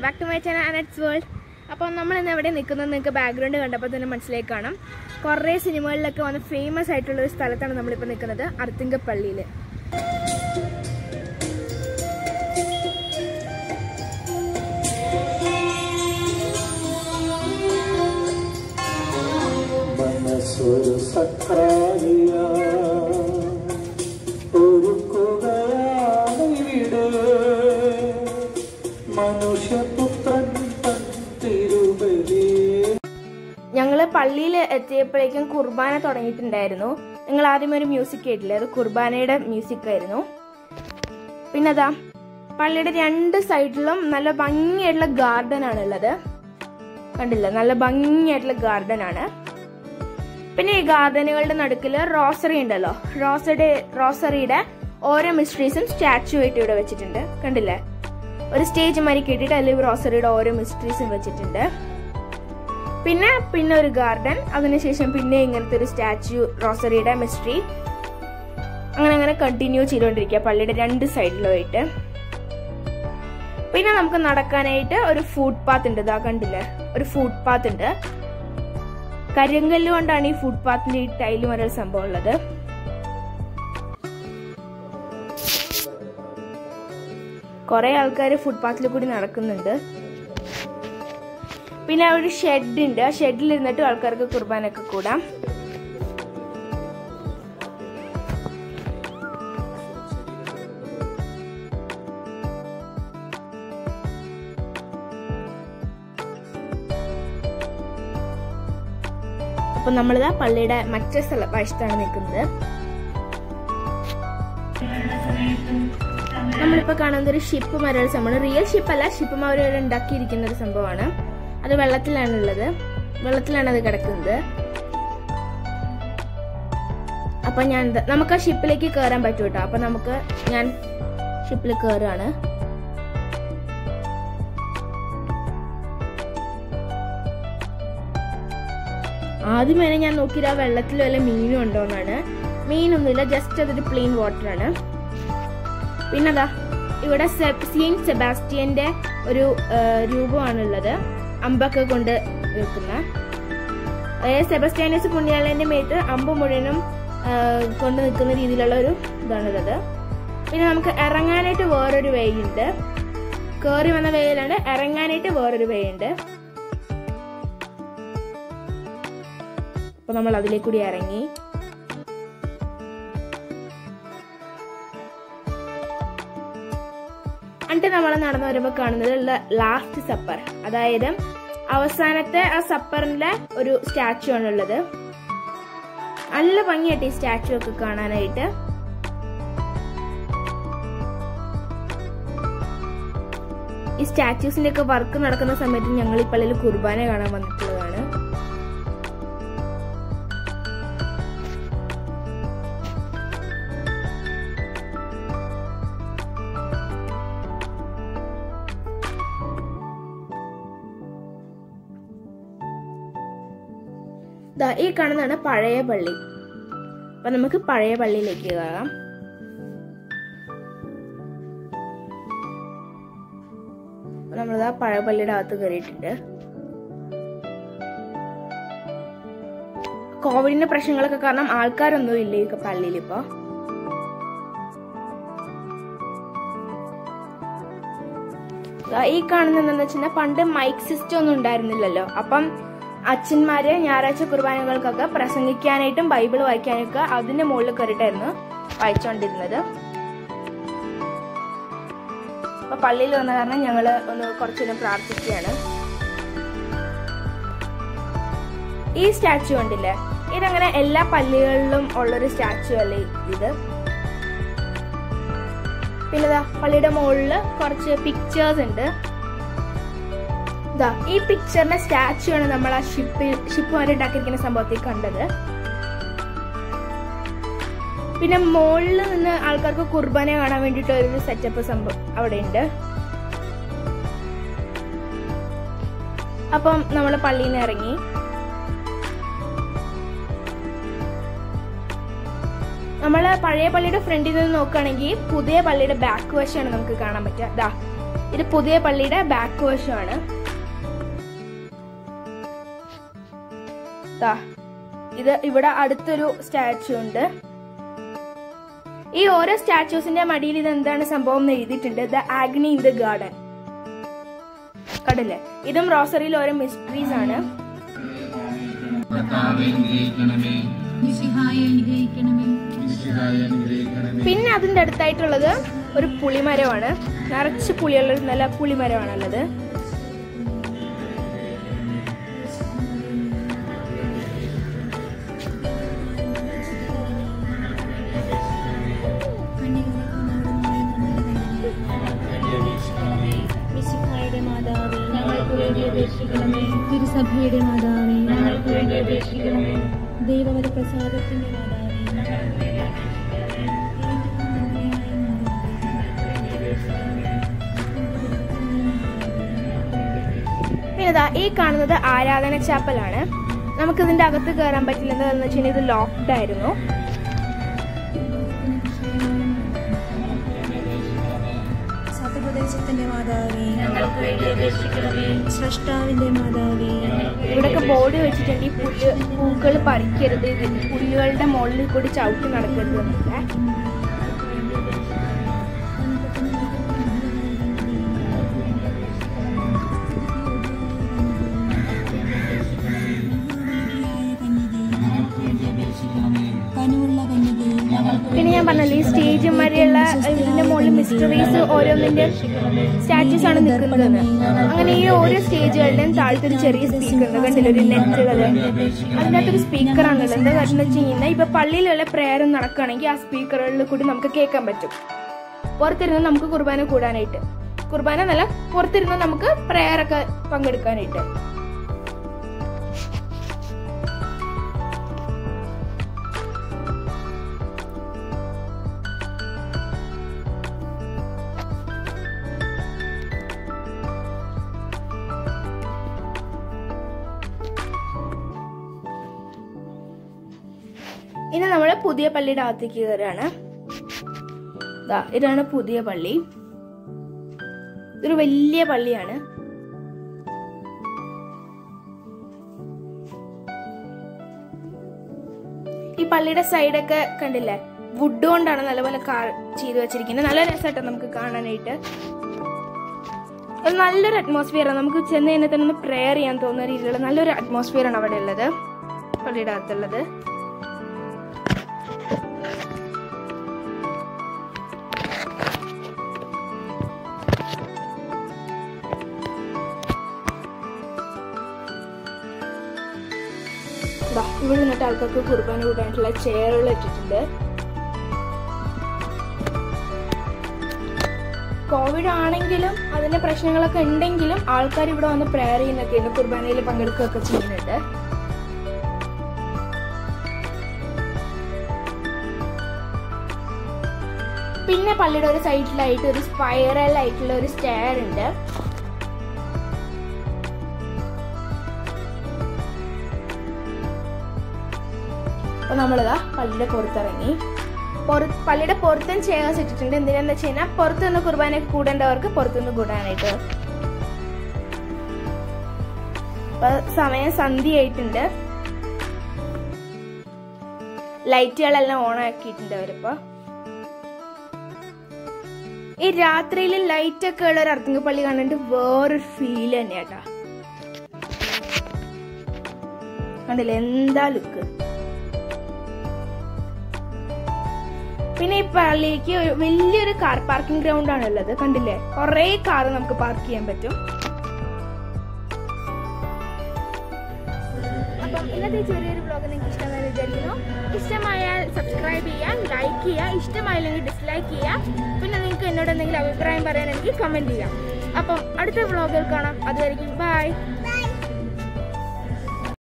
back to my channel Annette's world അപ്പോൾ നമ്മൾ ഇന്ന് എവിടെ നിൽക്കുന്നത് നിങ്ങൾക്ക് ബാക്ക്ഗ്രൗണ്ട് കണ്ടപ്പോൾ തന്നെ മനസ്സിലായി കാണാം കുറേ സിനിമകളിലൊക്കെ വന്ന് ഫേമസ് ആയിട്ടുള്ള ഒരു സ്ഥലത്താണ് നമ്മളിപ്പോൾ നിൽക്കുന്നത് അർത്തിങ്കപ്പള്ളിയിൽ മനസ്സൊരു സക്രാരിയ ഒരുക്കുകയാണിവിടെ മനുഷ്യപുത്രൻ തൻ തിരുബലി ഞങ്ങൾ പള്ളിയിൽ എത്തിയപ്പോഴേക്കും കുർബാന തുടങ്ങിയിട്ടുണ്ടായിരുന്നു നിങ്ങൾ ആദ്യം ഒരു മ്യൂസിക് കേട്ടില്ലേ അത് കുർബാനയുടെ മ്യൂസിക് ആയിരുന്നു പിന്നെ അതാ പള്ളിയുടെ രണ്ട് സൈഡിലും നല്ല ഭംഗിയായിട്ടുള്ള ഗാർഡൻ ആണ് ഉള്ളത് കണ്ടില്ല നല്ല ഭംഗിയായിട്ടുള്ള ഗാർഡൻ ആണ് പിന്നെ ഈ ഗാർഡനുകളുടെ നടുക്കിൽ റോസറി ഉണ്ടല്ലോ റോസറി റോസറിയുടെ ഓരോ മിസ്റ്ററീസും സ്റ്റാച്ചു ആയിട്ട് ഇവിടെ വെച്ചിട്ടുണ്ട് കണ്ടില്ലേ ഒരു സ്റ്റേജ് മാതിരി കെട്ടിയിട്ട് അതിൽ റോസറിയുടെ ഓരോ മിസ്റ്ററീസും വെച്ചിട്ടുണ്ട് പിന്നെ പിന്നെ ഒരു ഗാർഡൻ അതിനുശേഷം പിന്നെ ഇങ്ങനത്തെ ഒരു സ്റ്റാച്ചു റോസറിയുടെ മിസ്റ്ററി അങ്ങനെ അങ്ങനെ കണ്ടിന്യൂ ചെയ്തുകൊണ്ടിരിക്കുക പള്ളിയുടെ രണ്ട് സൈഡിലുമായിട്ട് പിന്നെ നമുക്ക് നടക്കാനായിട്ട് ഒരു ഫുഡ് പാത്ത് ഉണ്ട് ഇതാ കണ്ടില്ലേ ഒരു ഫുഡ് പാത്ത് ഉണ്ട് കരിങ്കല്ല് കൊണ്ടാണ് ഈ ഫുഡ് പാത്തിന്റെ ഈ ടൈല് വരെ സംഭവം ഉള്ളത് കുറെ ആൾക്കാർ ഫുട്പാത്തിൽ കൂടി നടക്കുന്നുണ്ട് പിന്നെ ഒരു ഷെഡ് ഉണ്ട് ആ ഷെഡിൽ ഇരുന്നിട്ട് ആൾക്കാർക്ക് കുർബാനൊക്കെ കൂടാം അപ്പൊ നമ്മളിതാ പള്ളിയുടെ മറ്റേ സ്ഥല വശത്താണ് നിൽക്കുന്നത് നമ്മളിപ്പോ കാണുന്നത് ഒരു ഷിപ്പ് മരൽ സംഭവമാണ് റിയൽ ഷിപ്പ് അല്ല ഷിപ്പ് അവർ ഉണ്ടാക്കിയിരിക്കുന്ന ഒരു സംഭവമാണ് അത് വെള്ളത്തിലാണ് ഉള്ളത് വെള്ളത്തിലാണ് അത് കിടക്കുന്നത് അപ്പൊ ഞാൻ ദ- നമുക്ക് ആ ഷിപ്പിലേക്ക് കയറാൻ പറ്റും കേട്ടോ അപ്പൊ നമുക്ക് ഞാൻ ഷിപ്പിൽ കയറുകയാണ് ആദ്യം വരെ ഞാൻ നോക്കിയത് ആ വെള്ളത്തിൽ വല്ല മീനും ഉണ്ടോന്നാണ് മീനൊന്നുമില്ല ജസ്റ്റ് അതൊരു പ്ലെയിൻ വാട്ടർ ആണ് പിന്നെതാ ഇവിടെ സെയിന്റ് സെബാസ്റ്റ്യന്റെ ഒരു ആ, രൂപമാണുള്ളത് അമ്പൊക്കെ കൊണ്ട് നിൽക്കുന്ന അതായത് സെബാസ്റ്റ്യാനസ് പുണ്യാളന്റെ മേത്ത് അമ്പ് മുഴുവനും ആ, കൊണ്ട് നിൽക്കുന്ന രീതിയിലുള്ള ഒരു ഇതാണുള്ളത് പിന്നെ നമുക്ക് ഇറങ്ങാനായിട്ട് വേറൊരു വേ ഉണ്ട് കയറി വന്ന വേയിലാണ് ഇറങ്ങാനായിട്ട് വേറൊരു വേ ഉണ്ട് അപ്പൊ നമ്മൾ അതിലേക്ക് കൂടി ഇറങ്ങി എന്നിട്ട് നമ്മൾ നടന്നു വരുമ്പോൾ കാണുന്നത് ലാസ്റ്റ് സപ്പർ അതായത് അവസാനത്തെ ആ സപ്പറിന്റെ ഒരു സ്റ്റാച്ചു ആണുള്ളത് നല്ല ഭംഗിയായിട്ട് ഈ സ്റ്റാച്ചു ഒക്കെ കാണാനായിട്ട് ഈ സ്റ്റാച്യൂസിന്റെ ഒക്കെ വർക്ക് നടക്കുന്ന സമയത്ത് ഞങ്ങൾ ഈ പള്ളിയിൽ കുർബാന കാണാൻ വന്നിട്ടുള്ളതാണ് ദാ ഈ കാണുന്നതാണ് പഴയ പള്ളി അപ്പൊ നമുക്ക് പഴയ പള്ളിയിലേക്ക് കയറാം അപ്പൊ നമ്മളിതാ പഴയ പള്ളിയുടെ അകത്ത് കയറിയിട്ടുണ്ട് കോവിഡിന്റെ പ്രശ്നങ്ങളൊക്കെ കാരണം ആൾക്കാരൊന്നും ഇല്ല ഈ പള്ളിയിൽ ഇപ്പൊ ദാ ഈ കാണുന്ന എന്താണെന്ന് വെച്ചാൽ പണ്ട് മൈക്ക് സിസ്റ്റം ഒന്നും ഉണ്ടായിരുന്നില്ലല്ലോ അപ്പം അച്ഛന്മാര് ഞായറാഴ്ച കുർബാനകൾക്കൊക്കെ പ്രസംഗിക്കാനായിട്ടും ബൈബിൾ വായിക്കാനൊക്കെ അതിന്റെ മുകളിൽ കയറിയിട്ടായിരുന്നു വായിച്ചുകൊണ്ടിരുന്നത് അപ്പൊ പള്ളിയിൽ വന്ന കാരണം ഞങ്ങള് ഒന്ന് കുറച്ചുനേരം പ്രാർത്ഥിക്കുകയാണ് ഈ സ്റ്റാച്ചു കണ്ടില്ലേ ഇതങ്ങനെ എല്ലാ പള്ളികളിലും ഉള്ളൊരു സ്റ്റാച്ചു അല്ലേ ഇത് പിന്നെ ദാ പള്ളിയുടെ മുകളില് കുറച്ച് പിക്ചേഴ്സ് ഉണ്ട് ദാ ഈ പിക്ചറിന്റെ സ്റ്റാച്ചു ആണ് നമ്മൾ ആ ഷിപ്പിൽ ഷിപ്പ് വരെ ഉണ്ടാക്കിയിരിക്കുന്ന സംഭവത്തിൽ കണ്ടത് പിന്നെ മുകളിൽ നിന്ന് ആൾക്കാർക്ക് കുർബാന കാണാൻ വേണ്ടിയിട്ട് ഒരു സെറ്റപ്പ് സംഭവം അവിടെ ഉണ്ട് അപ്പം നമ്മൾ പള്ളിയിൽ നിന്ന് ഇറങ്ങി നമ്മൾ പഴയ പള്ളിയുടെ ഫ്രണ്ടിൽ നിന്ന് നോക്കുകയാണെങ്കിൽ പുതിയ പള്ളിയുടെ ബാക്ക് വശമാണ് നമുക്ക് കാണാൻ പറ്റുക ദാ ഇത് പുതിയ പള്ളിയുടെ ബാക്ക് വശമാണ് ദാ, ഇത് ഇവിടെ അടുത്തൊരു സ്റ്റാച്ചു ഉണ്ട് ഈ ഓരോ സ്റ്റാച്യൂസിന്റെ മടിയിൽ ഇത് എന്താണ് സംഭവം എന്ന് എഴുതിയിട്ടുണ്ട് the agony in the garden കണ്ടില്ലേ ഇതും റോസറിയിൽ ഓരോ മിസ്റ്ററീസ് ആണ് കർത്താവെ അനുഗ്രഹിക്കണമേ മിശിഹായെ അനുഗ്രഹിക്കണമേ മിശിഹായെ അനുഗ്രഹിക്കണമേ പിന്നെ അതിന്റെ അടുത്തായിട്ടുള്ളത് ഒരു പുളിമരമാണ് നിറച്ച് പുളിയുള്ള ഒരു നല്ല പുളിമരമാണുള്ളത് മിശിഹായുടെ മാതാവേ ഞങ്ങൾക്ക് വേണ്ടി അപേക്ഷിക്കണമേ തിരുസഭയുടെ മാതാവേ ഞങ്ങൾക്ക് വേണ്ടി അപേക്ഷിക്കണമേ ദൈവവര പ്രസാദത്തിന്റെ മാതാവേ പിന്നെ ഇതാ ഈ കാണുന്നത് ആരാധന ചാപ്പലാണ് നമുക്ക് ഇതിന്റെ അകത്ത് കയറാൻ പറ്റില്ല എന്താണെന്ന് വെച്ചാൽ ഇത് ലോക്ക്ഡ് ആയിരുന്നു സത്യപ്രദേശത്തിന്റെ മാതാവേ ഞങ്ങൾക്ക് വേണ്ടി അപേക്ഷിക്കണമേ സൃഷ്ടാവിന്റെ മാതാവേ ഇവിടെയൊക്കെ ബോർഡ് വെച്ചിട്ടുണ്ട് ഈ പുല്ല് പൂക്കൾ പറിക്കരുത് ഇത് പുല്ലുകളുടെ മുകളിൽ കൂടി ചവിട്ടി നടക്കരുത് എന്നൊക്കെ കനുവുള്ള കന്യകേ ഞങ്ങൾക്ക് പിന്നെ ഞാൻ പറഞ്ഞല്ലോ ഈ സ്റ്റേജ് വരെയുള്ള ഇതിന്റെ മുകളിൽ മിസ്റ്ററീസ് ഓരോന്നിന്റെ സ്റ്റാച്യൂസ് ആണ് നിൽക്കുന്നത് അങ്ങനെ ഈ ഓരോ സ്റ്റേജുകളുടെയും താഴത്തെ ഒരു ചെറിയ സ്പീക്കർ ഉണ്ട് കണ്ടില്ല ഒരു നെറ്റ് ഉള്ളത് അതിനകത്തൊരു സ്പീക്കർ ആണുള്ളത് എന്താ കാര്യം എന്ന് വെച്ച് കഴിഞ്ഞാൽ ഇപ്പൊ പള്ളിയിലുള്ള പ്രേയർ നടക്കുകയാണെങ്കിൽ ആ സ്പീക്കറുകളിൽ കൂടി നമുക്ക് കേൾക്കാൻ പറ്റും പുറത്തിരുന്ന് നമുക്ക് കുർബാന കൂടാനായിട്ട് കുർബാന എന്നല്ല പുറത്തിരുന്ന് നമുക്ക് പ്രേയർ ഒക്കെ പങ്കെടുക്കാനായിട്ട് ഇനി നമ്മൾ പുതിയ പള്ളിയുടെ അകത്തേക്ക് കയറുകയാണ് ദാ ഇതാണ് പുതിയ പള്ളി ഇതൊരു വലിയ പള്ളിയാണ് ഈ പള്ളിയുടെ സൈഡൊക്കെ കണ്ടില്ലേ വുഡ് കൊണ്ടാണ് നല്ലപോലെ കാർ ചെയ്തു വെച്ചിരിക്കുന്നത് നല്ല രസമായിട്ട് നമുക്ക് കാണാനായിട്ട് ഒരു നല്ലൊരു അറ്റ്മോസ്ഫിയർ ആണ് നമുക്ക് ചെന്ന് കഴിഞ്ഞാൽ തന്നെ ഒന്ന് പ്രെയർ ചെയ്യാൻ തോന്നുന്ന രീതിയിലുള്ള നല്ലൊരു അറ്റ്മോസ്ഫിയർ ആണ് അവിടെ ഉള്ളത് പള്ളിയുടെ അകത്തുള്ളത് ദാ, ഇവിടെ നിന്നിട്ട് ആൾക്കാർക്ക് കുർബാന കൂടാനായിട്ടുള്ള ചെയറുകൾ ഇട്ടിട്ടുണ്ട് കോവിഡ് ആണെങ്കിലും അതിന്റെ പ്രശ്നങ്ങളൊക്കെ ഉണ്ടെങ്കിലും ആൾക്കാർ ഇവിടെ വന്ന് പ്രെയർ ചെയ്യുന്നൊക്കെയുണ്ട് കുർബാനയിൽ പങ്കെടുക്കുകയൊക്കെ ചെയ്യുന്നുണ്ട് പിന്നെ പള്ളിയുടെ ഒരു സൈഡിലായിട്ട് ഒരു സ്പൈറൽ ആയിട്ടുള്ള ഒരു സ്റ്റെയർ ഉണ്ട് അപ്പൊ നമ്മളിതാ പള്ളിയുടെ പുറത്തിറങ്ങി പുറ- പള്ളിയുടെ പുറത്തും ചെയർസ് ഇട്ടിട്ടുണ്ട് എന്തിനാന്ന് വെച്ച് കഴിഞ്ഞാൽ പുറത്തു നിന്ന് കുർബാന കൂടേണ്ടവർക്ക് പുറത്തുനിന്ന് കൂടാനായിട്ട് അപ്പൊ സമയം സന്ധ്യയായിട്ടുണ്ട് ലൈറ്റുകളെല്ലാം ഓൺ ആക്കിയിട്ടുണ്ട് അവരിപ്പോ ഈ രാത്രിയിൽ ലൈറ്റ് ഒക്കെ ഉള്ള ഒരു അർത്തുങ്ക പള്ളി കണ്ടിട്ട് വേറൊരു ഫീൽ തന്നെയാട്ടാ കണ്ടില്ലേ എന്താ ലുക്ക് പിന്നെ ഈ പള്ളിക്ക് ഒരു വലിയൊരു കാർ പാർക്കിംഗ് ഗ്രൗണ്ട് ആണ് ഉള്ളത് കണ്ടില്ലേ കുറെ കാർ നമുക്ക് പാർക്ക് ചെയ്യാൻ പറ്റും അപ്പം ഇന്നത്തെ ഈ ചെറിയൊരു ബ്ലോഗ് നിങ്ങൾക്ക് ഇഷ്ടമായി വിചാരിക്കുന്നു ഇഷ്ടമായാൽ സബ്സ്ക്രൈബ് ചെയ്യാം ലൈക്ക് ചെയ്യുക ഇഷ്ടമായില്ലെങ്കിൽ ഡിസ്ലൈക്ക് ചെയ്യുക പിന്നെ നിങ്ങൾക്ക് എന്നോട് എന്തെങ്കിലും അഭിപ്രായം പറയാനെങ്കിൽ കമന്റ് ചെയ്യാം അപ്പം അടുത്ത വ്ളോഗിൽ കാണാം അതുവരെയും ബൈ